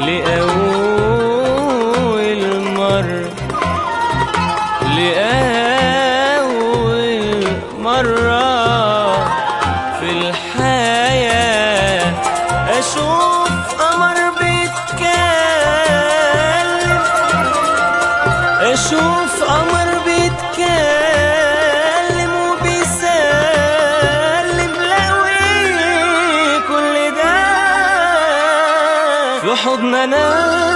لأول مرة لأول مرة في الحياة أشوف قمر بيتكلم أشوف قمر بيتكلم وبيسلم لو إيه كل ده في حضننا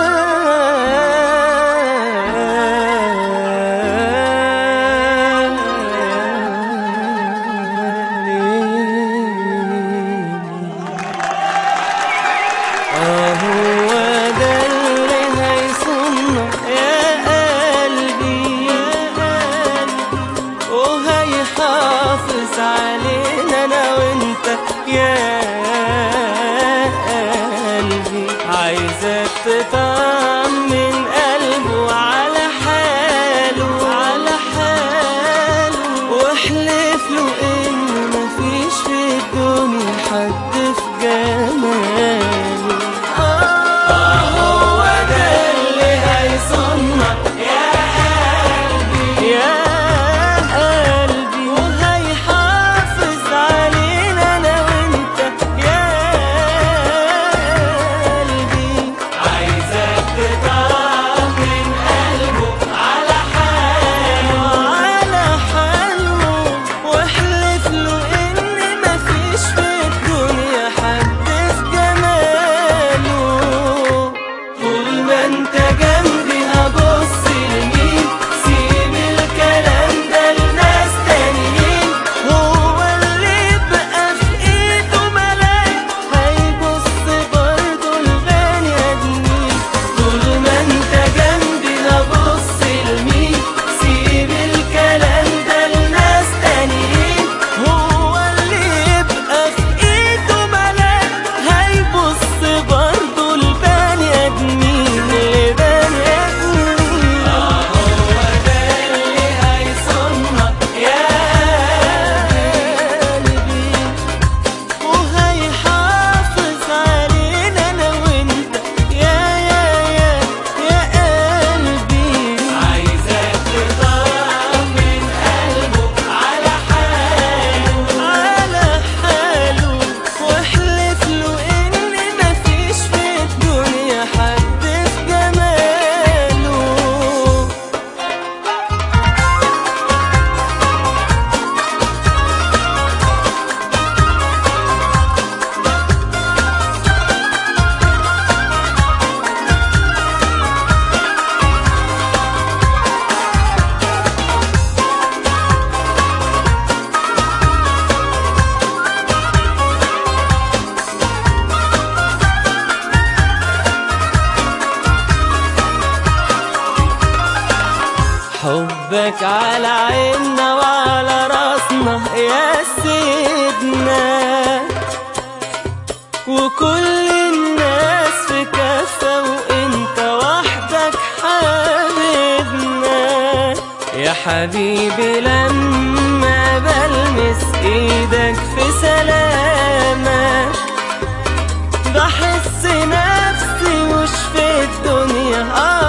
آه هو ده اللي هيصنع يا قلبي يا قلبي وهيحافظ علينا انا وانت يا قلبي عايزك تطمن قلبه على حاله على حاله واحلف له ان مفيش في الدنيا حد في جماله آه هو ده اللي هيصنع يا قلبي يا قلبي وهيحافظ علينا انا وانت يا قلبي عايزك تطمن قلبه على حاله على حاله واحلف له ان مفيش في الدنيا حد في جماله طول ما انت جنبي هبص لمين سيب الكلام ده لناس تانيين هو اللي بقى في ايده ملاك هيبص برضه لبني ادمين طول ما انت جنبي هبص لمين سيب الكلام ده لناس تانيين هو اللي يبقى في ايده ملاك هيبص برضه لبني ادمين لبني ادمين اه هو ده اللي هيصنع يا قلبي وهيحافظ علينا انا وانت يا يا يا يا قلبي عايزك تطمن قلبه على حاله على حاله واحلف له ان مفيش في الدنيا حد في جماله حبك على عيننا وعلى راسنا يا سيدنا وكل الناس في كفة وانت وحدك حبيبنا يا حبيبي لما بلمس ايدك في سلامك بحس نفسي مش في الدنيا